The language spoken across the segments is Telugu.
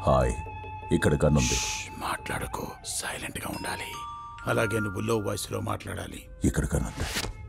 హాయ్ ఇక్కడ గన్నుంది మాట్లాడకు సైలెంట్ గా ఉండాలి అలాగే నువ్వు లో వాయిస్ లో మాట్లాడాలి ఇక్కడ గన్నుంది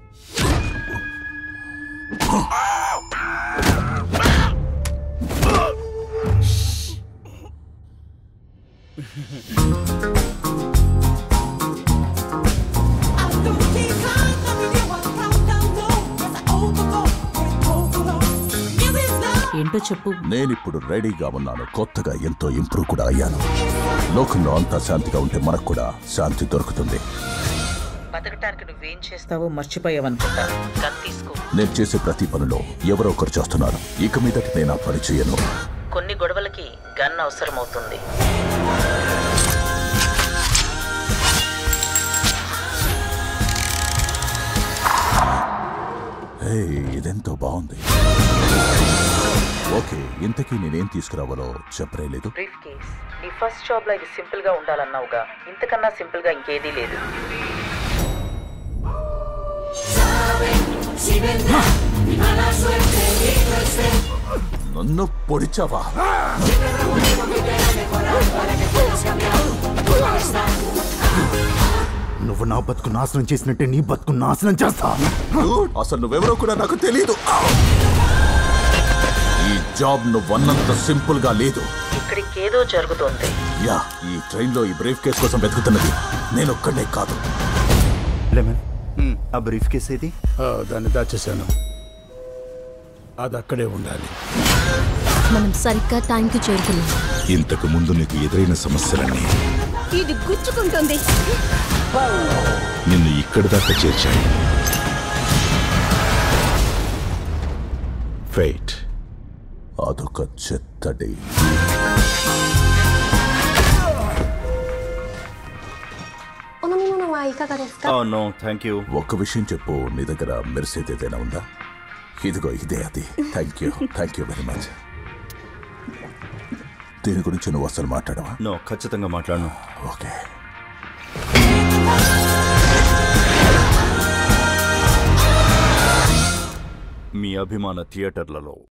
ఏంటో చెప్పు నేనిప్పుడు రెడీగా ఉన్నాను కొత్తగా ఎంతో ఇంప్రూవ్ కూడా అయ్యాను లోకంలో అంతా శాంతిగా ఉంటే మనకు కూడా శాంతి దొరుకుతుంది బతకటానికి నువ్వేం చేస్తావో మర్చిపోయావనుకుంటా గన్ తీసుకో నేను చేసే ప్రతి పనిలో ఎవరో ఒకరు చేస్తున్నారు ఇక మీదటి నేను ఆ పని చేయను కొన్ని గొడవలకి గన్ అవసరం అవుతుంది హే ఇదెంతో బాగుంది ఓకే ఇంతకీ నేనేం తీసుకురావాలో చెప్పలేదు బ్రీఫ్ కేస్ నీ ఫస్ట్ జాబ్ లో ఇది సింపుల్ గా ఉండాలన్నావుగా ఇంతకన్నా సింపుల్ గా ఇంకేదీ లేదు నన్ను పొడిచావా నువ్వు నా బతుకు నాశనం చేసినట్టే నీ బతుకు నాశనం చేస్తా Dude, అసలు నువ్వెవరో కూడా నాకు తెలియదు ఈ జాబ్ నువ్వన్నంత సింపుల్ గా లేదు ఇక్కడికి ఏదో జరుగుతోంది యా ఈ ట్రైన్ లో ఈ బ్రీఫ్ కేస్ కోసం వెతుకుతున్నది నేను ఒక్కడే కాదు లెమన్ ఆ బ్రీఫ్ కేస్ ఏది ఆ, దాన్ని దాచేశాను అది అక్కడే ఉండాలి మనం సరిగ్గా టైంకి చేరుకున్నాం ఇంతకు ముందు నీకు ఎదురైన సమస్యలన్నీ ఇది గుచ్చుకుంటుంది నిన్ను ఇక్కడి దాకా చేర్చాయి ఫైట్ అదొక చెత్తడి お飲み物はいかがですか ఓ నో థ్యాంక్ యూ ఒక్క విషయం చెప్పు నీ దగ్గర మెరిసేది ఏదైనా ఉందా ఇదిగో ఇదే అది thank you thank you very much దీని గురించి నువ్వు అసలు మాట్లాడవా నో ఖచ్చితంగా మాట్లాడను ఓకే మీ అభిమాన థియేటర్లలో